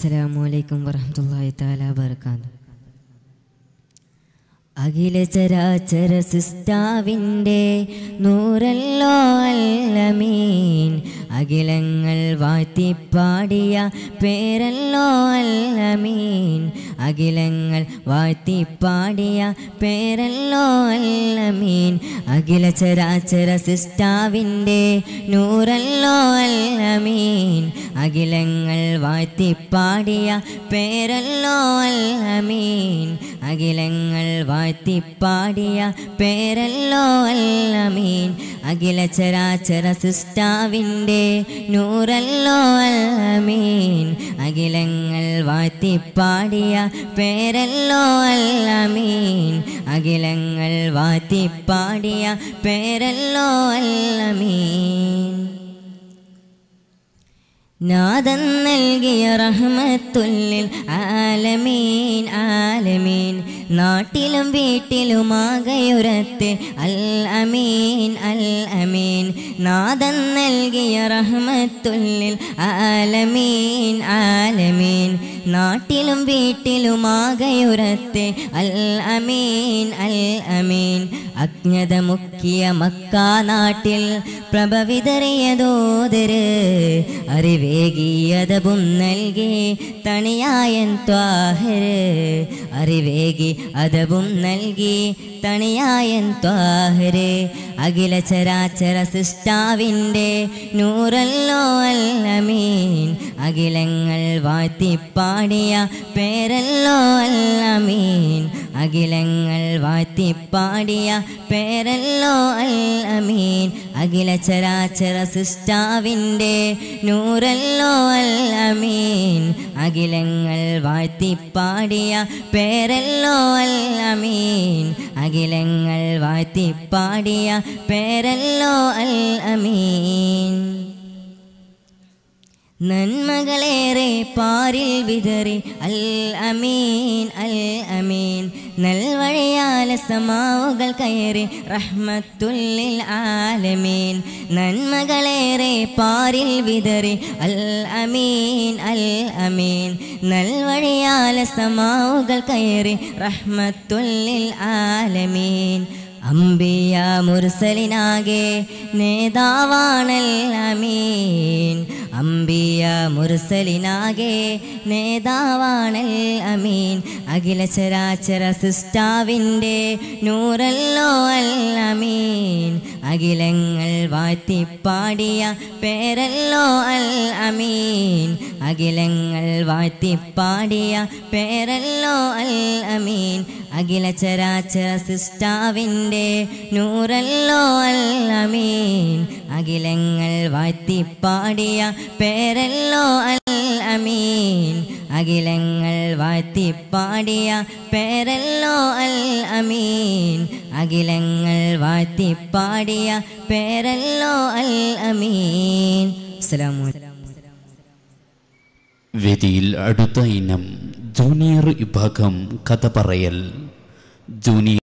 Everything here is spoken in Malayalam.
അസ്സലാമു അലൈക്കും വറഹ്മത്തുള്ളാഹി തആല വബറകാതുഹു അഖില ചരാചര സിസ്റ്റാവിൻ്റെ നൂറല്ലോ അല്ലമീൻ അഖിലങ്ങൾ വാഴ്ത്തിപ്പാടിയ പേരല്ലോ അല്ലമീൻ അഖിലങ്ങൾ വാഴ്ത്തിപ്പാടിയ പേരല്ലോ അല്ലമീൻ അഖില ചരാചര സിസ്റ്റാവിൻ്റെ നൂറല്ലോ അല്ലമീൻ അഖിലങ്ങൾ വാഴ്ത്തിപ്പാടിയ പേരല്ലോ അല്ലമീൻ അഖിലങ്ങൾ വാഴ്ത്തിപ്പാടിയ പേരല്ലോ അല്ലമീൻ അഖില ചരാചര സിസ്റ്റാവിൻ്റെ നൂറല്ലോ അല്ലമീൻ അഖിലങ്ങൾ വാഴ്ത്തിപ്പാടിയ പേരല്ലോ അല്ലമീൻ അഖിലങ്ങൾ വാഴ്ത്തിപ്പാടിയ പേരല്ലോ അല്ലമീൻ നാദൻ നൽകിയ റഹ്മത്തുല്ലിൽ ആലമീൻ ആലമീൻ നാട്ടിലും വീട്ടിലുമാകയുരത്ത് അൽ അമീൻ അൽ അമീൻ നാദൻ നൽകിയ റഹ്മത്തുല്ലിൽ ആലമീൻ ആലമീൻ നാട്ടിലും വീട്ടിലുമാകയുരത്ത് അൽ അമീൻ അൽ അമീൻ അജ്ഞത മുക്കിയ മക്ക നാട്ടിൽ പ്രഭ വിതറിയതോതര് അറിവേകിയതവും നൽകി തണിയായൻ ത്വാഹര് അറിവേകി അതവും നൽകി തണിയായൻ ത്വാഹര് അഖില ചരാചര സിസ്റ്റാവിൻ്റെ നൂറല്ലോ അല്ലമീൻ അഖിലങ്ങൾ വാഴ്ത്തിപ്പാടിയ പേരല്ലോ അല്ലമീൻ അഖിലങ്ങൾ വാഴ്ത്തിപ്പാടിയ പേരല്ലോ അൽ അമീൻ അഖില ചരാചര സിസ്റ്റാവിൻ്റെ നൂറല്ലോ അൽ അമീൻ അഖിലങ്ങൾ വാഴ്ത്തിപ്പാടിയ പേരല്ലോ അൽ അമീൻ അഖിലങ്ങൾ വാഴ്ത്തിപ്പാടിയ പേരല്ലോ അൽ അമീൻ നന്മകളേറെ പാരിൽ വിതറി അൽ അമീൻ അൽ അമീൻ നൽവഴിയാല സമാവുകൾ കയറി റഹ്മത്തുല്ലിൽ ആലമീൻ നന്മകളേറെ പാരിൽ വിതറി അൽ അമീൻ അൽ അമീൻ നൽവഴിയാല സമാവുകൾ കയറി റഹ്മത്തുല്ലിൽ ആലമീൻ അംബിയ മുർസലിനാകെ നേതാവാണൽ അമീൻ അംബിയ മുർസലിനാകെ നേതാവാണൽ അമീൻ അഖില ചരാചര സിസ്റ്റാവിൻ്റെ നൂറല്ലോ അൽ അമീൻ അഖിലങ്ങൾ വാഴ്ത്തിപ്പാടിയ പേരല്ലോ അൽ അമീൻ അഖിലങ്ങൾ വാഴ്ത്തിപ്പാടിയ പേരല്ലോ അൽ അമീൻ അഖില ചരാചര സിസ്റ്റാവിൻ്റെ നൂറല്ലോ അൽ അമീൻ അഖിലങ്ങൾ വാഴ്ത്തിപ്പാടിയ പേരല്ലോ അൽ അമീൻ അഖിലങ്ങൾ വാഴ്ത്തിപ്പാടിയ പേരല്ലോ അൽ അമീൻ അഖിലങ്ങൾ വാഴ്ത്തിപ്പാടിയ പേരല്ലോ അൽ അമീൻ അസ്സലാമു അലൈക്കും വേദിയിൽ അടുത്ത ഇനം ജൂനിയർ വിഭാഗം കഥ പറയൽ ജൂനിയർ